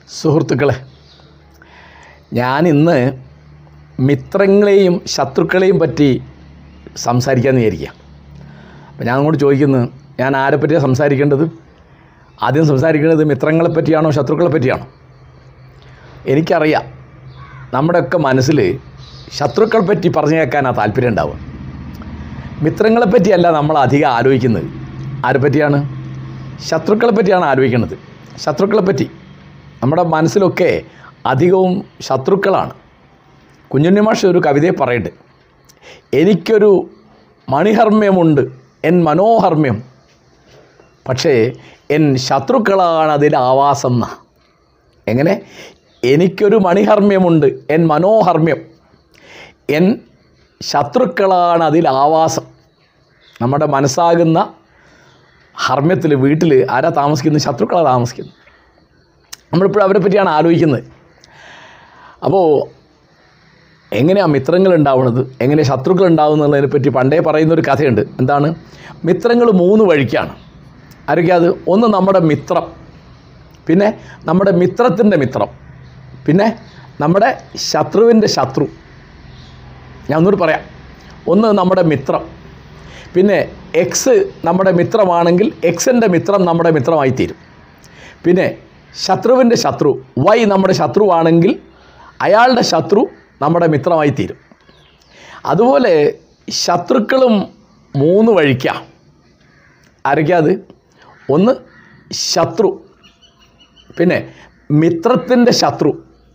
സുഹൃത്തുക്കളെ ഞാൻ ഇന്ന് മിത്രങ്ങളെയും ശത്രുക്കളെയും പറ്റി സംസാരിക്കാമെന്ന് വിചാരിക്കുക അപ്പോൾ ഞാൻ അങ്ങോട്ട് ചോദിക്കുന്നു ഞാൻ ആരെ പറ്റിയാണ് സംസാരിക്കേണ്ടത് ആദ്യം സംസാരിക്കേണ്ടത് മിത്രങ്ങളെ പറ്റിയാണോ ശത്രുക്കളെ പറ്റിയാണോ എനിക്കറിയാം നമ്മുടെയൊക്കെ മനസ്സിൽ ശത്രുക്കളെ പറ്റി പറഞ്ഞു കേൾക്കാനാണ് താല്പര്യം ഉണ്ടാവുക മിത്രങ്ങളെ പറ്റിയല്ല നമ്മൾ അധികം ആലോചിക്കുന്നത് ആരെ പറ്റിയാണ് ശത്രുക്കളെ പറ്റിയാണ് ആലോചിക്കുന്നത് ശത്രുക്കളെ പറ്റി നമ്മുടെ മനസ്സിലൊക്കെ അധികവും ശത്രുക്കളാണ് കുഞ്ഞുണ്ണി മാഷ് ഒരു കവിതയെ പറയുന്നുണ്ട് എനിക്കൊരു മണിഹർമ്മ്യമുണ്ട് എൻ മനോഹർമ്മ്യം പക്ഷേ എൻ ശത്രുക്കളാണ് അതിൻ്റെ ആവാസം എന്നാ എങ്ങനെ എനിക്കൊരു മണിഹർമ്മ്യമുണ്ട് എൻ മനോഹർമ്മ്യം എൻ ശത്രുക്കളാണ് അതിൽ ആവാസം നമ്മുടെ മനസ്സാകുന്ന ഹർമ്മ്യത്തിൽ വീട്ടിൽ ആരാ താമസിക്കുന്നത് ശത്രുക്കളാണ് താമസിക്കുന്നത് നമ്മളിപ്പോഴും അവരെ പറ്റിയാണ് ആലോചിക്കുന്നത് അപ്പോൾ എങ്ങനെയാണ് മിത്രങ്ങൾ ഉണ്ടാവുന്നത് എങ്ങനെ ശത്രുക്കൾ ഉണ്ടാവുന്നതിനെ പറ്റി പണ്ടേ പറയുന്നൊരു കഥയുണ്ട് എന്താണ് മിത്രങ്ങൾ മൂന്ന് വഴിക്കാണ് ആരൊക്കെ അത് ഒന്ന് നമ്മുടെ മിത്രം പിന്നെ നമ്മുടെ മിത്രത്തിൻ്റെ മിത്രം പിന്നെ നമ്മുടെ ശത്രുവിൻ്റെ ശത്രു ഞാൻ ഒന്നുകൂടി പറയാം ഒന്ന് നമ്മുടെ മിത്രം പിന്നെ എക്സ് നമ്മുടെ മിത്രമാണെങ്കിൽ എക്സിൻ്റെ മിത്രം നമ്മുടെ മിത്രമായി തീരും പിന്നെ ശത്രുവിൻ്റെ ശത്രു വൈ നമ്മുടെ ശത്രുവാണെങ്കിൽ അയാളുടെ ശത്രു നമ്മുടെ മിത്രമായി തീരും അതുപോലെ ശത്രുക്കളും മൂന്ന് വഴിക്കാം ആരൊക്കെയാ അത് ഒന്ന് ശത്രു പിന്നെ മിത്രത്തിൻ്റെ ശത്രു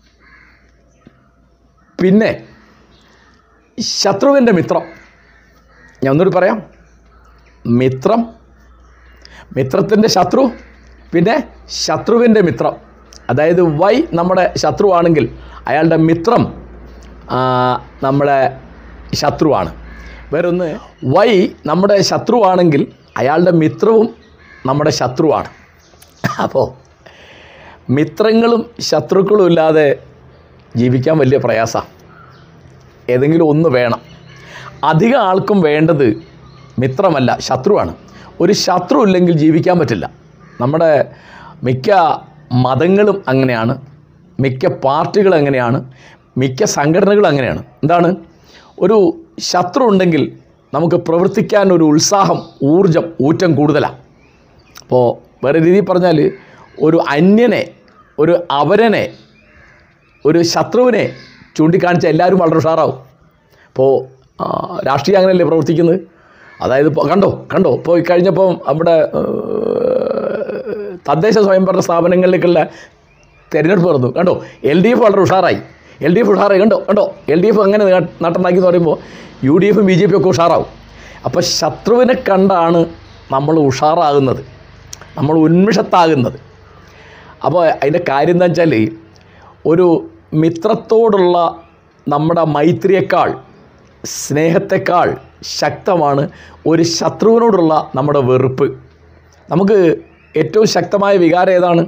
പിന്നെ ശത്രുവിൻ്റെ മിത്രം ഞാൻ ഒന്നുകൂടി പറയാം മിത്രം മിത്രത്തിൻ്റെ ശത്രു പിന്നെ ശത്രുവിൻ്റെ മിത്രം അതായത് വൈ നമ്മുടെ ശത്രുവാണെങ്കിൽ അയാളുടെ മിത്രം ആ, നമ്മുടെ ശത്രുവാണ് വേറൊന്ന് വൈ നമ്മുടെ ശത്രുവാണെങ്കിൽ അയാളുടെ മിത്രവും നമ്മുടെ ശത്രുവാണ് അപ്പോൾ മിത്രങ്ങളും ശത്രുക്കളും ഇല്ലാതെ ജീവിക്കാൻ വലിയ പ്രയാസമാണ് ഏതെങ്കിലും ഒന്ന് വേണം അധികം ആൾക്കും വേണ്ടത് മിത്രമല്ല ശത്രുവാണ് ഒരു ശത്രു ഇല്ലെങ്കിൽ ജീവിക്കാൻ പറ്റില്ല നമ്മുടെ മിക്ക മതങ്ങളും അങ്ങനെയാണ് മിക്ക പാർട്ടികളും അങ്ങനെയാണ് മിക്ക സംഘടനകളും അങ്ങനെയാണ് എന്താണ് ഒരു ശത്രു ഉണ്ടെങ്കിൽ നമുക്ക് പ്രവർത്തിക്കാൻ ഒരു ഉത്സാഹം ഊർജം ഊറ്റം കൂടുതലാണ് അപ്പോൾ വേറെ രീതിയിൽ പറഞ്ഞാൽ ഒരു അന്യനെ ഒരു അവരനെ ഒരു ശത്രുവിനെ ചൂണ്ടിക്കാണിച്ച എല്ലാവരും വളരെ ഉഷാറാവും ഇപ്പോൾ ആ, രാഷ്ട്രീയം അങ്ങനെയല്ലേ പ്രവർത്തിക്കുന്നത് അതായത് ഇപ്പോൾ കണ്ടോ കണ്ടോ ഇപ്പോൾ കഴിഞ്ഞപ്പോൾ നമ്മുടെ ഏഹ്, തദ്ദേശ സ്വയംഭരണ സ്ഥാപനങ്ങളിലേക്കുള്ള തിരഞ്ഞെടുപ്പ് നടന്നു കണ്ടോ എൽ ഡി എഫ് വളരെ ഉഷാറായി എൽ ഡി എഫ് ഉഷാറായി കണ്ടോ കണ്ടോ എൽ ഡി എഫ് അങ്ങനെ നട്ടുണ്ടാക്കി എന്ന് പറയുമ്പോൾ യു ഡി എഫും ബി ജെ പി ഒക്കെ ഉഷാറാവും അപ്പോൾ ശത്രുവിനെ കണ്ടാണ് നമ്മൾ ഉഷാറാകുന്നത് നമ്മൾ ഉന്മിഷത്താകുന്നത് അപ്പോൾ അതിൻ്റെ കാര്യം എന്താ വെച്ചാൽ ഒരു മിത്രത്തോടുള്ള നമ്മുടെ മൈത്രിയേക്കാൾ സ്നേഹത്തെക്കാൾ ശക്തമാണ് ഒരു ശത്രുവിനോടുള്ള നമ്മുടെ വെറുപ്പ് നമുക്ക് ഏറ്റവും ശക്തമായ വികാരം ഏതാണ്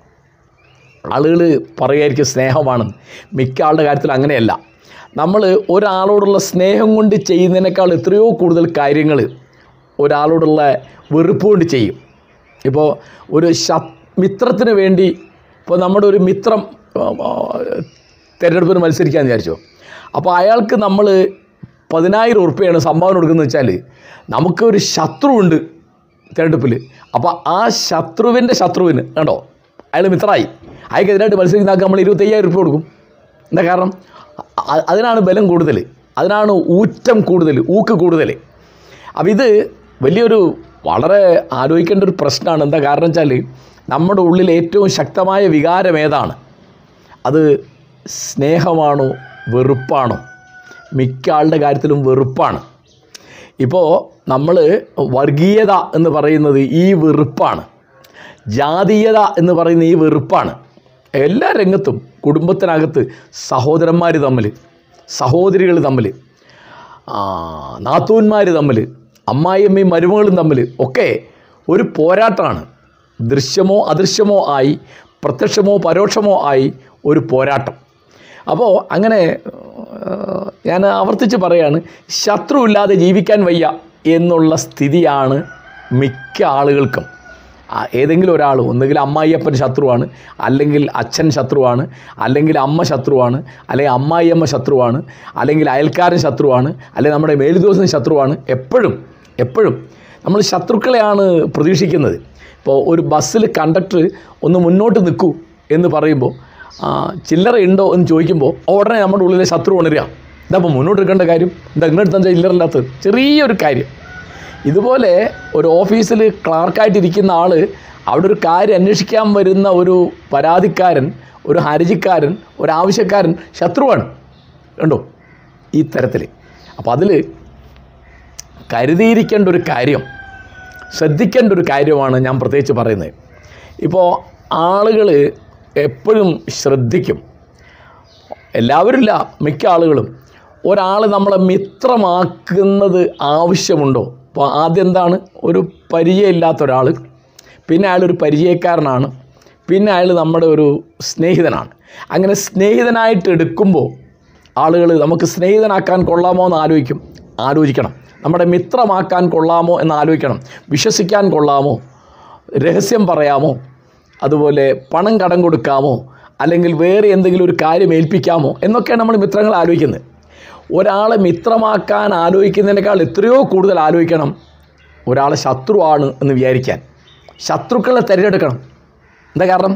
ആളുകൾ പറയുമായിരിക്കും സ്നേഹമാണെന്ന് മിക്ക ആളുടെ കാര്യത്തിൽ അങ്ങനെയല്ല നമ്മൾ ഒരാളോടുള്ള സ്നേഹം കൊണ്ട് ചെയ്യുന്നതിനേക്കാൾ എത്രയോ കൂടുതൽ കാര്യങ്ങൾ ഒരാളോടുള്ള വെറുപ്പ് കൊണ്ട് ചെയ്യും ഇപ്പോൾ ഒരു ശ മിത്രത്തിന് വേണ്ടി ഇപ്പോൾ നമ്മുടെ ഒരു മിത്രം ആ, ആ, തിരഞ്ഞെടുപ്പിന് മത്സരിക്കാമെന്ന് വിചാരിച്ചോ അപ്പോൾ അയാൾക്ക് നമ്മൾ പതിനായിരം ഉറുപ്പ്യാണ് സംഭാവന കൊടുക്കുന്നത് വെച്ചാൽ നമുക്കൊരു ശത്രുവുണ്ട് തിരഞ്ഞെടുപ്പിൽ അപ്പോൾ ആ ശത്രുവിൻ്റെ ശത്രുവിന് കണ്ടോ അയാൾ മിത്രമായി അയാൾക്കെതിരായിട്ട് മത്സരിക്കുന്ന ആൾക്ക് നമ്മൾ ഇരുപത്തയ്യായിരം രൂപ കൊടുക്കും എന്താ കാരണം അ- അതിനാണ് ബലം കൂടുതൽ അതിനാണ് ഊറ്റം കൂടുതൽ ഊക്ക് കൂടുതൽ അപ്പം ഇത് വലിയൊരു വളരെ ആലോചിക്കേണ്ട ഒരു പ്രശ്നമാണ് എന്താ കാരണം വെച്ചാൽ നമ്മുടെ ഉള്ളിൽ ഏറ്റവും ശക്തമായ വികാരം ഏതാണ് അത് സ്നേഹമാണോ വെറുപ്പാണോ മിക്ക ആളുടെ കാര്യത്തിലും വെറുപ്പാണ് ഇപ്പോൾ നമ്മൾ വർഗീയത എന്ന് പറയുന്നത് ഈ വെറുപ്പാണ് ജാതീയത എന്ന് പറയുന്ന ഈ വെറുപ്പാണ് എല്ലാ രംഗത്തും കുടുംബത്തിനകത്ത് സഹോദരന്മാർ തമ്മിൽ സഹോദരികൾ തമ്മിൽ നാത്തൂന്മാർ തമ്മിൽ അമ്മായിയമ്മയും മരുമകളും തമ്മിൽ ഒക്കെ ഒരു പോരാട്ടമാണ് ദൃശ്യമോ അദൃശ്യമോ ആയി പ്രത്യക്ഷമോ പരോക്ഷമോ ആയി ഒരു പോരാട്ടം അപ്പോൾ അങ്ങനെ ഏഹ്, ഞാൻ ആവർത്തിച്ച് പറയാണ് ശത്രു ഇല്ലാതെ ജീവിക്കാൻ വയ്യ എന്നുള്ള സ്ഥിതിയാണ് മിക്ക ആളുകൾക്കും ആ, ഏതെങ്കിലും ഒരാൾ ഒന്നുകിൽ അമ്മായിയപ്പൻ ശത്രുവാണ് അല്ലെങ്കിൽ അച്ഛൻ ശത്രുവാണ് അല്ലെങ്കിൽ അമ്മ ശത്രുവാണ് അല്ലെങ്കിൽ അമ്മായിയമ്മ ശത്രുവാണ് അല്ലെങ്കിൽ അയൽക്കാരൻ ശത്രുവാണ് അല്ലെങ്കിൽ നമ്മുടെ മേലുദിവസം ശത്രുവാണ് എപ്പോഴും എപ്പോഴും നമ്മൾ ശത്രുക്കളെയാണ് പ്രതീക്ഷിക്കുന്നത് ഇപ്പോൾ ഒരു ബസ്സിൽ കണ്ടക്ടർ ഒന്ന് മുന്നോട്ട് നിൽക്കൂ എന്ന് പറയുമ്പോൾ ആ, ചില്ലറ ഉണ്ടോ എന്ന് ചോദിക്കുമ്പോൾ ഉടനെ നമ്മുടെ ഉള്ളിലെ ശത്രു ഉണരുക ഇതാ അപ്പോൾ മുന്നോട്ട് എടുക്കേണ്ട കാര്യം എന്താ ഇങ്ങോട്ട് എന്താ ചില്ലറില്ലാത്തത് ചെറിയൊരു കാര്യം ഇതുപോലെ ഒരു ഓഫീസിൽ ക്ലാർക്കായിട്ടിരിക്കുന്ന ആൾ അവിടെ ഒരു കാര്യം അന്വേഷിക്കാൻ വരുന്ന ഒരു പരാതിക്കാരൻ ഒരു ഹർജിക്കാരൻ ഒരു ആവശ്യക്കാരൻ ശത്രുവാണ് കണ്ടോ ഈ തരത്തിൽ അപ്പോൾ അതിൽ കരുതിയിരിക്കേണ്ട ഒരു കാര്യം ശ്രദ്ധിക്കേണ്ട ഒരു കാര്യമാണ് ഞാൻ പ്രത്യേകിച്ച് പറയുന്നത് ഇപ്പോൾ ആളുകൾ എപ്പോഴും ശ്രദ്ധിക്കും എല്ലാവരും ഇല്ല മിക്ക ആളുകളും ഒരാൾ നമ്മളെ മിത്രമാക്കുന്നത് ആവശ്യമുണ്ടോ അപ്പോൾ ആദ്യം എന്താണ് ഒരു പരിചയമില്ലാത്ത ഒരാൾ പിന്നെ അയാളൊരു പരിചയക്കാരനാണ് പിന്നെ അയാൾ നമ്മുടെ ഒരു സ്നേഹിതനാണ് അങ്ങനെ സ്നേഹിതനായിട്ട് എടുക്കുമ്പോൾ ആളുകൾ നമുക്ക് സ്നേഹിതനാക്കാൻ കൊള്ളാമോ എന്ന് ആലോചിക്കും ആലോചിക്കണം നമ്മുടെ മിത്രമാക്കാൻ കൊള്ളാമോ എന്ന് ആലോചിക്കണം വിശ്വസിക്കാൻ കൊള്ളാമോ രഹസ്യം പറയാമോ അതുപോലെ പണം കടം കൊടുക്കാമോ അല്ലെങ്കിൽ വേറെ എന്തെങ്കിലും ഒരു കാര്യം ഏൽപ്പിക്കാമോ എന്നൊക്കെയാണ് നമ്മൾ മിത്രങ്ങൾ ആലോചിക്കുന്നത് ഒരാളെ മിത്രമാക്കാൻ ആലോചിക്കുന്നതിനേക്കാൾ എത്രയോ കൂടുതൽ ആലോചിക്കണം ഒരാളെ ശത്രുവാണ് എന്ന് വിചാരിക്കാൻ ശത്രുക്കളെ തിരഞ്ഞെടുക്കണം എന്താ കാരണം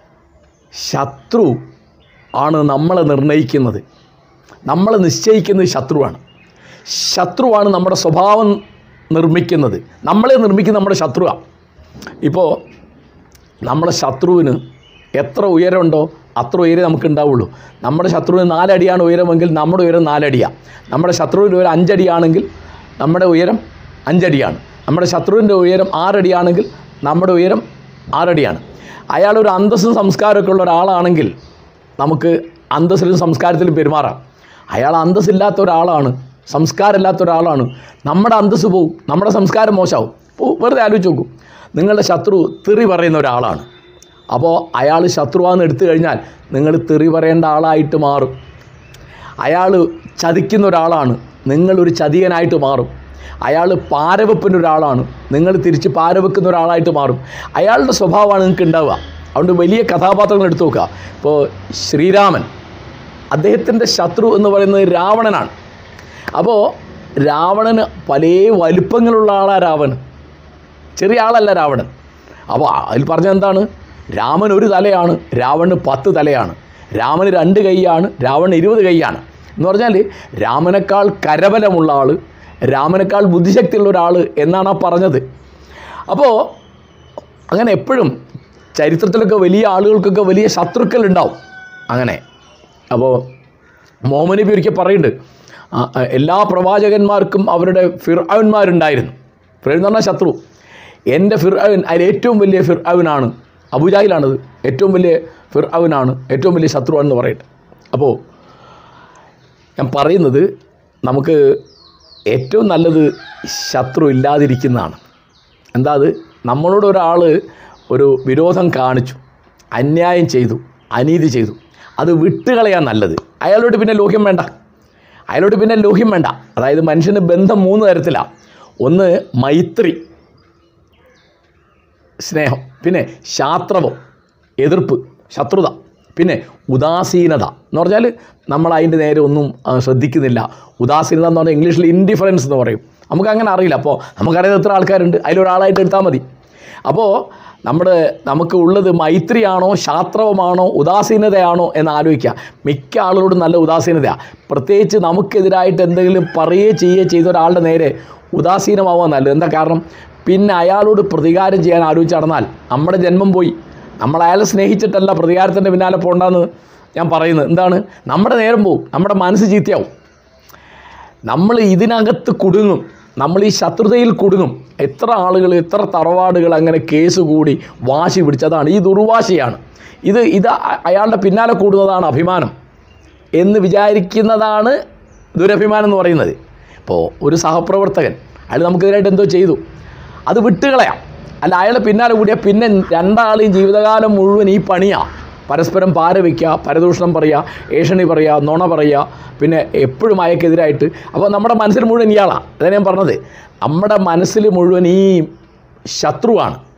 ശത്രു ആണ് നമ്മളെ നിർണ്ണയിക്കുന്നത് നമ്മളെ നിശ്ചയിക്കുന്നത് ശത്രുവാണ് ശത്രുവാണ് നമ്മുടെ സ്വഭാവം നിർമ്മിക്കുന്നത് നമ്മളെ നിർമ്മിക്കുന്ന നമ്മുടെ ശത്രുവാണ് ഇപ്പോൾ നമ്മുടെ ശത്രുവിന് എത്ര ഉയരമുണ്ടോ അത്ര ഉയരം നമുക്ക് ഉണ്ടാവുള്ളൂ നമ്മുടെ ശത്രുവിന് നാലടിയാണ് ഉയരമെങ്കിൽ നമ്മുടെ ഉയരം നാലടിയാണ് നമ്മുടെ ശത്രുവിൻ്റെ ഉയരം അഞ്ചടിയാണെങ്കിൽ നമ്മുടെ ഉയരം അഞ്ചടിയാണ് നമ്മുടെ ശത്രുവിൻ്റെ ഉയരം ആറടിയാണെങ്കിൽ നമ്മുടെ ഉയരം ആറടിയാണ് അയാളൊരു അന്തസ്സും സംസ്കാരമൊക്കെ ഉള്ള ഒരാളാണെങ്കിൽ നമുക്ക് അന്തസ്സിലും സംസ്കാരത്തിലും പെരുമാറാം അയാൾ അന്തസ്സില്ലാത്ത ഒരാളാണ് സംസ്കാരമില്ലാത്ത ഒരാളാണ് നമ്മുടെ അന്തസ്സ് പോവും നമ്മുടെ സംസ്കാരം മോശമാവും ഇപ്പോൾ വെറുതെ ആലോചിച്ച് നോക്കൂ നിങ്ങളുടെ ശത്രു തെറി പറയുന്ന ഒരാളാണ് അപ്പോൾ അയാൾ ശത്രുവാന്ന് എടുത്തു കഴിഞ്ഞാൽ നിങ്ങൾ തെറി പറയേണ്ട ആളായിട്ട് മാറും അയാൾ ചതിക്കുന്ന ഒരാളാണ് നിങ്ങളൊരു ചതിയനായിട്ട് മാറും അയാൾ പാരവെപ്പിൻ്റെ ഒരാളാണ് നിങ്ങൾ തിരിച്ച് പാരവെക്കുന്ന ഒരാളായിട്ട് മാറും അയാളുടെ സ്വഭാവമാണ് നിങ്ങൾക്ക് ഉണ്ടാവുക അതുകൊണ്ട് വലിയ കഥാപാത്രങ്ങൾ എടുത്തു നോക്കുക ഇപ്പോൾ ശ്രീരാമൻ അദ്ദേഹത്തിൻ്റെ ശത്രു എന്ന് പറയുന്നത് രാവണനാണ് അപ്പോൾ രാവണന് പല വലുപ്പങ്ങളുള്ള ആളാണ് രാവണൻ ചെറിയ ആളല്ല രാവണൻ അപ്പോൾ അതിൽ പറഞ്ഞത് എന്താണ് രാമൻ ഒരു തലയാണ് രാവണന് പത്ത് തലയാണ് രാമന് രണ്ട് കൈയാണ് രാവണന് ഇരുപത് കൈയാണ് എന്ന് പറഞ്ഞാൽ രാമനേക്കാൾ കരബലമുള്ള ആൾ രാമനേക്കാൾ ബുദ്ധിശക്തിയുള്ള ഒരാൾ എന്നാണ് ആ പറഞ്ഞത് അപ്പോൾ അങ്ങനെ എപ്പോഴും ചരിത്രത്തിലൊക്കെ വലിയ ആളുകൾക്കൊക്കെ വലിയ ശത്രുക്കൾ ഉണ്ടാവും അങ്ങനെ അപ്പോൾ മുഹമ്മദ് നബി ഒരിക്കൽ പറയുന്നുണ്ട് ആ, ആ, എല്ലാ പ്രവാചകന്മാർക്കും അവരുടെ ഫിർഅവന്മാരുണ്ടായിരുന്നു ഫിർ എന്ന് പറഞ്ഞാൽ ശത്രു എൻ്റെ ഫിർഅവൻ അതിൽ ഏറ്റവും വലിയ ഫിർഅവനാണ് അബുജാഹിലാണത് ഏറ്റവും വലിയ ഫിർഅവനാണ് ഏറ്റവും വലിയ ശത്രുവാണെന്ന് പറയട്ടെ അപ്പോൾ ഞാൻ പറയുന്നത് നമുക്ക് ഏറ്റവും നല്ലത് ശത്രു ഇല്ലാതിരിക്കുന്നതാണ് എന്താ അത് നമ്മളോട് ഒരാൾ ഒരു വിരോധം കാണിച്ചു അന്യായം ചെയ്തു അനീതി ചെയ്തു അത് വിട്ടുകളയാൻ നല്ലത് അയാളോട് പിന്നെ ലോഹ്യം വേണ്ട അയാളോട് പിന്നെ ലോഹ്യം വേണ്ട അതായത് മനുഷ്യന് ബന്ധം മൂന്ന് തരത്തിലാണ് ഒന്ന് മൈത്രി സ്നേഹം പിന്നെ ശാസ്ത്രവം എതിർപ്പ് ശത്രുത പിന്നെ ഉദാസീനത എന്ന് പറഞ്ഞാൽ നമ്മൾ അതിൻ്റെ നേരെ ഒന്നും ആ, ശ്രദ്ധിക്കുന്നില്ല ഉദാസീനത എന്ന് പറഞ്ഞാൽ ഇംഗ്ലീഷിൽ ഇൻഡിഫറൻസ് എന്ന് പറയും നമുക്ക് അങ്ങനെ അറിയില്ല അപ്പോൾ നമുക്കറിയാം എത്ര ആൾക്കാരുണ്ട് അതിലൊരാളായിട്ട് എടുത്താൽ മതി അപ്പോൾ നമ്മുടെ നമുക്ക് ഉള്ളത് മൈത്രിയാണോ ശാസ്ത്രവമാണോ ഉദാസീനതയാണോ എന്ന് ആലോചിക്കുക മിക്ക ആളുകളോടും നല്ല ഉദാസീനതയാണ് പ്രത്യേകിച്ച് നമുക്കെതിരായിട്ട് എന്തെങ്കിലും പറയുകയോ ചെയ്യുകയോ ചെയ്ത ഒരാളുടെ നേരെ ഉദാസീനമാവാൻ നല്ലത് എന്താ കാരണം പിന്നെ അയാളോട് പ്രതികാരം ചെയ്യാൻ ആലോചിച്ച് നടന്നാൽ നമ്മുടെ ജന്മം പോയി നമ്മൾ അയാളെ സ്നേഹിച്ചിട്ടല്ല പ്രതികാരത്തിൻ്റെ പിന്നാലെ പോകണ്ടെന്ന് ഞാൻ പറയുന്നത് എന്താണ് നമ്മുടെ നേരം പോവും നമ്മുടെ മനസ്സ് ചീത്തയാവും നമ്മൾ ഇതിനകത്ത് കുടുങ്ങും നമ്മൾ ഈ ശത്രുതയിൽ കുടുങ്ങും എത്ര ആളുകൾ എത്ര തറവാടുകൾ അങ്ങനെ കേസ് കൂടി വാശി പിടിച്ചതാണ് ഈ ദുർവാശിയാണ് ഇത് ഇത് അ- അയാളുടെ പിന്നാലെ കൂടുന്നതാണ് അഭിമാനം എന്ന് വിചാരിക്കുന്നതാണ് ദുരഭിമാനം എന്ന് പറയുന്നത് ഇപ്പോൾ ഒരു സഹപ്രവർത്തകൻ അയാൾ നമുക്കെതിരായിട്ട് എന്തോ ചെയ്തു അത് വിട്ടുകളയാം അല്ല അയാളെ പിന്നാലെ കൂടിയാൽ പിന്നെ രണ്ടാളെയും ജീവിതകാലം മുഴുവൻ ഈ പണിയാണ് പരസ്പരം പാര വയ്ക്കുക പരദൂഷണം പറയുക ഏഷണി പറയുക നുണ പറയുക പിന്നെ എപ്പോഴും അയക്കെതിരായിട്ട് അപ്പോൾ നമ്മുടെ മനസ്സിൽ മുഴുവൻ ഇയാളാണ് അതാണ് ഞാൻ പറഞ്ഞത് നമ്മുടെ മനസ്സിൽ മുഴുവൻ ഈ ശത്രുവാണ്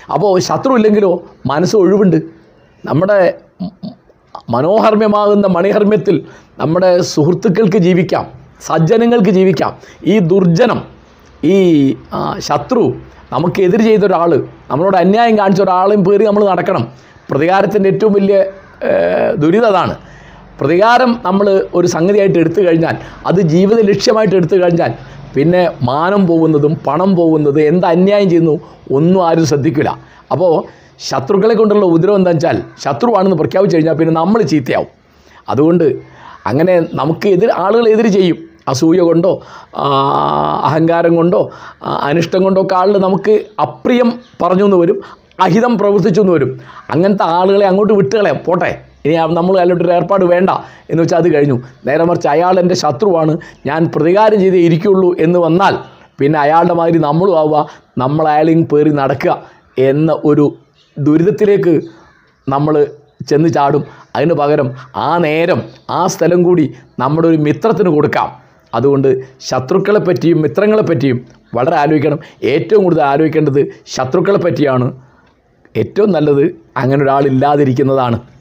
അപ്പോൾ ശത്രു ഇല്ലെങ്കിലോ മനസ്സ് ഒഴിവുണ്ട് നമ്മുടെ മനോഹർമ്യമാകുന്ന മണിഹർമ്മ്യത്തിൽ നമ്മുടെ സുഹൃത്തുക്കൾക്ക് ജീവിക്കാം സജ്ജനങ്ങൾക്ക് ജീവിക്കാം ഈ ദുർജനം ഈ ആ, ശത്രു നമുക്ക് എതിര് ചെയ്ത ഒരാൾ നമ്മളോട് അന്യായം കാണിച്ച ഒരാളെയും പേറി നമ്മൾ നടക്കണം പ്രതികാരത്തിൻ്റെ ഏറ്റവും വലിയ ഏഹ്, ദുരിതം അതാണ് പ്രതികാരം നമ്മൾ ഒരു സംഗതിയായിട്ട് എടുത്തു കഴിഞ്ഞാൽ അത് ജീവിത ലക്ഷ്യമായിട്ട് എടുത്തു കഴിഞ്ഞാൽ പിന്നെ മാനം പോകുന്നതും പണം പോകുന്നത് എന്ത് അന്യായം ചെയ്യുന്നു ഒന്നും ആരും ശ്രദ്ധിക്കില്ല അപ്പോൾ ശത്രുക്കളെ കൊണ്ടുള്ള ഉപദ്രവം എന്താ വെച്ചാൽ ശത്രുവാണെന്ന് പ്രഖ്യാപിച്ചു കഴിഞ്ഞാൽ പിന്നെ നമ്മൾ ചീത്തയാവും അതുകൊണ്ട് അങ്ങനെ നമുക്ക് എതിർ ആളുകൾ എതിര് ചെയ്യും അസൂയ കൊണ്ടോ ആ, അഹങ്കാരം കൊണ്ടോ ആ, അനിഷ്ടം കൊണ്ടോ ഒക്കെ ആളുകൾ നമുക്ക് അപ്രിയം പറഞ്ഞു എന്ന് വരും അഹിതം പ്രവർത്തിച്ചു എന്ന് വരും അങ്ങനത്തെ ആളുകളെ അങ്ങോട്ട് വിട്ടുകളയാം പോട്ടെ ഇനി ആ- നമ്മൾ അതിലോട്ടൊരു ഏർപ്പാട് വേണ്ട എന്ന് വെച്ചാൽ അത് കഴിഞ്ഞു നേരെ മറിച്ച് അയാൾ എൻ്റെ ശത്രുവാണ് ഞാൻ പ്രതികാരം ചെയ്തേ ഇരിക്കുള്ളൂ എന്ന് വന്നാൽ പിന്നെ അയാളുടെ മാതിരി നമ്മളും ആവുക നമ്മൾ അയാളെയും പേറി നടക്കുക എന്ന ഒരു ദുരിതത്തിലേക്ക് നമ്മൾ ചെന്ന് ചാടും അതിന് പകരം ആ നേരം ആ സ്ഥലം കൂടി നമ്മുടെ ഒരു മിത്രത്തിന് കൊടുക്കാം അതുകൊണ്ട് ശത്രുക്കളെ പറ്റിയും മിത്രങ്ങളെ പറ്റിയും വളരെ ആലോചിക്കണം ഏറ്റവും കൂടുതൽ ആലോചിക്കേണ്ടത് ശത്രുക്കളെ പറ്റിയാണ് ഏറ്റവും നല്ലത് അങ്ങനെ ഒരാളില്ലാതിരിക്കുന്നതാണ്